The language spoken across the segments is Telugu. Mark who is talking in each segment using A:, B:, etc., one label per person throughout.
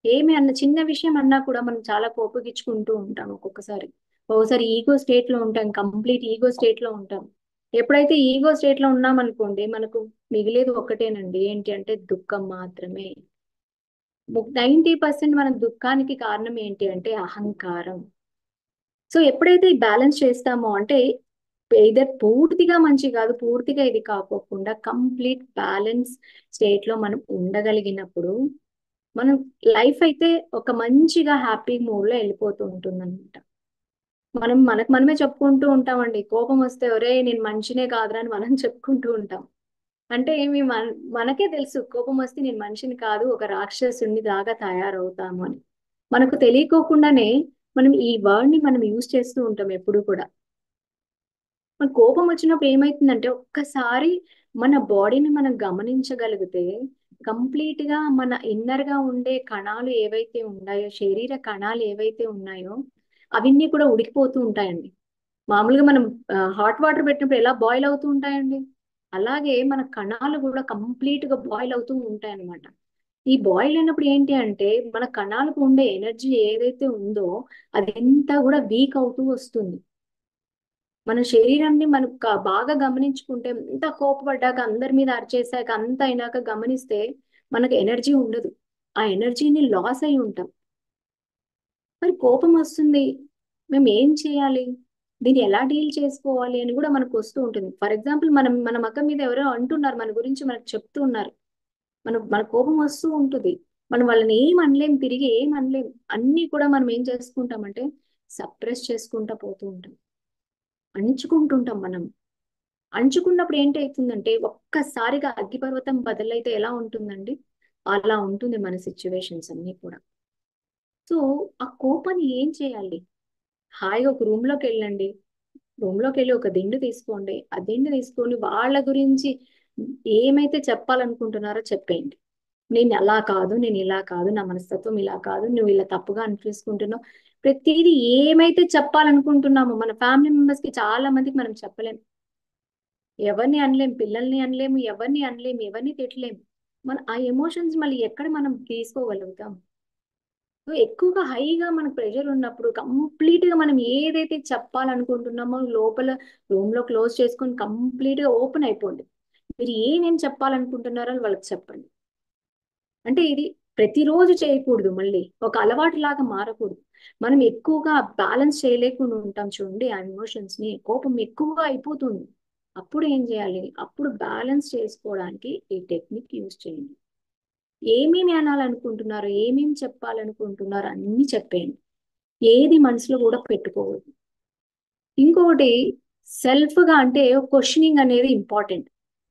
A: ఏమి అన్న చిన్న విషయం అన్నా కూడా మనం చాలా కోపగించుకుంటూ ఉంటాం ఒక్కొక్కసారి ఒకసారి ఈగో స్టేట్ లో ఉంటాం కంప్లీట్ ఈగో స్టేట్ లో ఉంటాం ఎప్పుడైతే ఈగో స్టేట్ లో ఉన్నాం అనుకోండి మనకు మిగిలేది ఒక్కటేనండి ఏంటి అంటే దుఃఖం మాత్రమే నైంటీ పర్సెంట్ మన దుఃఖానికి కారణం ఏంటి అంటే అహంకారం సో ఎప్పుడైతే ఈ బ్యాలెన్స్ చేస్తామో అంటే ఇదర్ పూర్తిగా మంచి కాదు పూర్తిగా ఇది కాకోకుండా కంప్లీట్ బ్యాలెన్స్ స్టేట్ లో మనం ఉండగలిగినప్పుడు మనం లైఫ్ అయితే ఒక మంచిగా హ్యాపీ మూడ్ లో వెళ్ళిపోతూ ఉంటుంది అనమాట మనం మనకు మనమే చెప్పుకుంటూ ఉంటామండి కోపం వస్తే ఒరే నేను మనిషినే కాదురా అని మనం చెప్పుకుంటూ ఉంటాం అంటే ఏమి మన మనకే తెలుసు కోపం వస్తే నేను మనిషిని కాదు ఒక రాక్షసుని దాకా తయారవుతాము అని మనకు తెలియకోకుండానే మనం ఈ వర్డ్ ని మనం యూజ్ చేస్తూ ఉంటాం ఎప్పుడు కూడా మన కోపం వచ్చినప్పుడు ఏమైతుందంటే ఒక్కసారి మన బాడీని మనం గమనించగలిగితే కంప్లీట్ గా మన ఇన్నర్ గా ఉండే కణాలు ఏవైతే ఉన్నాయో శరీర కణాలు ఏవైతే ఉన్నాయో అవన్నీ కూడా ఉడికిపోతూ ఉంటాయండి మామూలుగా మనం హాట్ వాటర్ పెట్టినప్పుడు ఎలా బాయిల్ అవుతూ ఉంటాయండి అలాగే మన కణాలు కూడా కంప్లీట్ గా బాయిల్ అవుతూ ఉంటాయి అన్నమాట ఈ బాయిల్ అయినప్పుడు ఏంటి అంటే మన కణాలకు ఉండే ఎనర్జీ ఏదైతే ఉందో అది అంతా కూడా వీక్ అవుతూ వస్తుంది మన శరీరాన్ని మనం క- బాగా గమనించుకుంటే ఎంత కోపపడ్డాక అందరి మీద అరిచేసాక అంత అయినాక గమనిస్తే మనకు ఎనర్జీ ఉండదు ఆ ఎనర్జీని లాస్ అయి ఉంటాం మరి కోపం వస్తుంది మేము ఏం చేయాలి దీన్ని ఎలా డీల్ చేసుకోవాలి అని కూడా మనకు వస్తూ ఉంటుంది ఫర్ ఎగ్జాంపుల్ మనం మన మక్క మీద ఎవరో అంటున్నారు మన గురించి మనకు చెప్తూ ఉన్నారు మన మన కోపం వస్తూ ఉంటుంది మనం వాళ్ళని ఏం అనలేం తిరిగి ఏం అనలేం అన్ని కూడా మనం ఏం చేసుకుంటామంటే సప్రెస్ చేసుకుంటా పోతూ ఉంటాం అణుచుకుంటుంటాం మనం అణుచుకున్నప్పుడు ఏంటి అవుతుందంటే ఒక్కసారిగా అగ్గిపర్వతం బదులైతే ఎలా ఉంటుందండి అలా ఉంటుంది మన సిచ్యువేషన్స్ అన్ని కూడా సో ఆ కోపాన్ని ఏం చేయాలి హాయిగా ఒక రూమ్ లోకి వెళ్ళండి రూమ్ లోకి వెళ్ళి ఒక దిండు తీసుకోండి ఆ దిండు తీసుకొని వాళ్ళ గురించి ఏమైతే చెప్పాలనుకుంటున్నారో చెప్పేయండి నేను అలా కాదు నేను ఇలా కాదు నా మనస్తత్వం ఇలా కాదు నువ్వు ఇలా తప్పుగా అనిపించుకుంటున్నావు ప్రతిదీ ఏమైతే చెప్పాలనుకుంటున్నామో మన ఫ్యామిలీ మెంబర్స్ కి చాలా మందికి మనం చెప్పలేం ఎవరిని అనలేం పిల్లల్ని అనలేము ఎవరిని అనలేము ఎవరిని తిట్టలేము మన ఆ ఎమోషన్స్ మళ్ళీ ఎక్కడ మనం తీసుకోగలుగుతాం సో ఎక్కువగా హైగా మనకు ప్రెషర్ ఉన్నప్పుడు కంప్లీట్ గా మనం ఏదైతే చెప్పాలనుకుంటున్నామో లోపల రూమ్ లో క్లోజ్ చేసుకొని కంప్లీట్ గా ఓపెన్ అయిపోండి మీరు ఏమేం చెప్పాలనుకుంటున్నారో అని వాళ్ళకి చెప్పండి అంటే ఇది ప్రతిరోజు చేయకూడదు మళ్ళీ ఒక అలవాటు లాగా మారకూడదు మనం ఎక్కువగా బ్యాలెన్స్ చేయలేకుండా ఉంటాం చూడండి ఆ ఎమోషన్స్ ని కోపం ఎక్కువగా అయిపోతుంది అప్పుడు ఏం చేయాలి అప్పుడు బ్యాలెన్స్ చేసుకోవడానికి ఈ టెక్నిక్ యూజ్ చేయండి ఏమేమి అనాలనుకుంటున్నారో ఏమేమి చెప్పాలనుకుంటున్నారో అన్ని చెప్పేయండి ఏది మనసులో కూడా పెట్టుకోవద్దు ఇంకొకటి సెల్ఫ్ గా అంటే క్వశ్చనింగ్ అనేది ఇంపార్టెంట్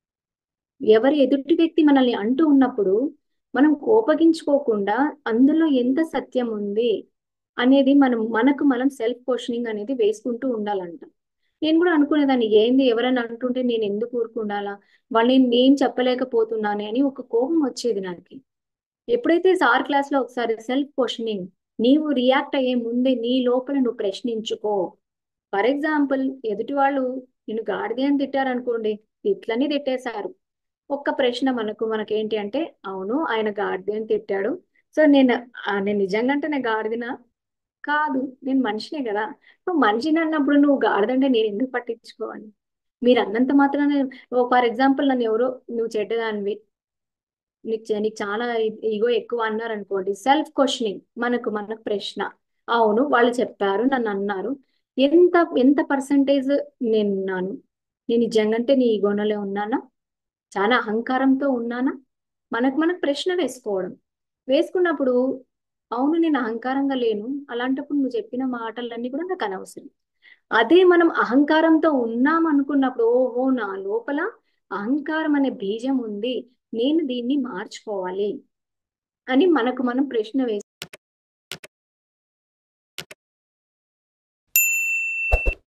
A: ఎవరి ఎదుటి వ్యక్తి మనల్ని అంటూ ఉన్నప్పుడు మనం కోపగించుకోకుండా అందులో ఎంత సత్యం ఉంది అనేది మనం మనకు మనం సెల్ఫ్ క్వశ్చనింగ్ అనేది వేసుకుంటూ ఉండాలంట నేను కూడా అనుకునేదాన్ని ఏంది ఎవరైనా అంటుంటే నేను ఎందుకు ఊరుకుండాలా వాళ్ళని నేను చెప్పలేకపోతున్నానే అని ఒక కోపం వచ్చేది నాకు ఎప్పుడైతే సార్ క్లాస్ లో ఒకసారి సెల్ఫ్ క్వశ్చనింగ్ నీవు రియాక్ట్ అయ్యే ముందే నీ లోపల నువ్వు ప్రశ్నించుకో ఫర్ ఎగ్జాంపుల్ ఎదుటి వాళ్ళు నేను గాడిద అని తిట్టారనుకోండి తిట్లని తిట్టేశారు ఒక్క ప్రశ్న మనకు మనకేంటి అంటే అవును ఆయన గాడిద అని తిట్టాడు సో నేను ఆ, నేను నిజంగా అంటే నేను గాడిదినా కాదు నేను మనిషినే కదా నువ్వు మనిషిని అన్నప్పుడు నువ్వు గాడిదంటే నేను ఎందుకు పట్టించుకోవాలి మీరు అన్నంత మాత్రాన ఫర్ ఎగ్జాంపుల్ నన్ను ఎవరో నువ్వు చెడ్డదానివి నీకు చ- నీకు చాలా ఈగో ఎక్కువ అన్నారు అనుకోండి సెల్ఫ్ క్వశ్చనింగ్ మనకు మనకు ప్రశ్న అవును వాళ్ళు చెప్పారు నన్ను అన్నారు ఎంత ఎంత పర్సంటేజ్ నేను ఉన్నాను నేను నిజంగంటే నీ ఈగోనలో ఉన్నానా చాలా అహంకారంతో ఉన్నానా మనకు మనకు ప్రశ్న వేసుకోవడం వేసుకున్నప్పుడు అవును నేను అహంకారంగా లేను అలాంటప్పుడు నువ్వు చెప్పిన మాటలన్నీ కూడా నాకు అనవసరం అదే మనం అహంకారంతో ఉన్నాం అనుకున్నప్పుడు ఓహో నా లోపల అహంకారం అనే బీజం ఉంది నేను దీన్ని మార్చుకోవాలి అని మనకు మనం ప్రశ్న వేసి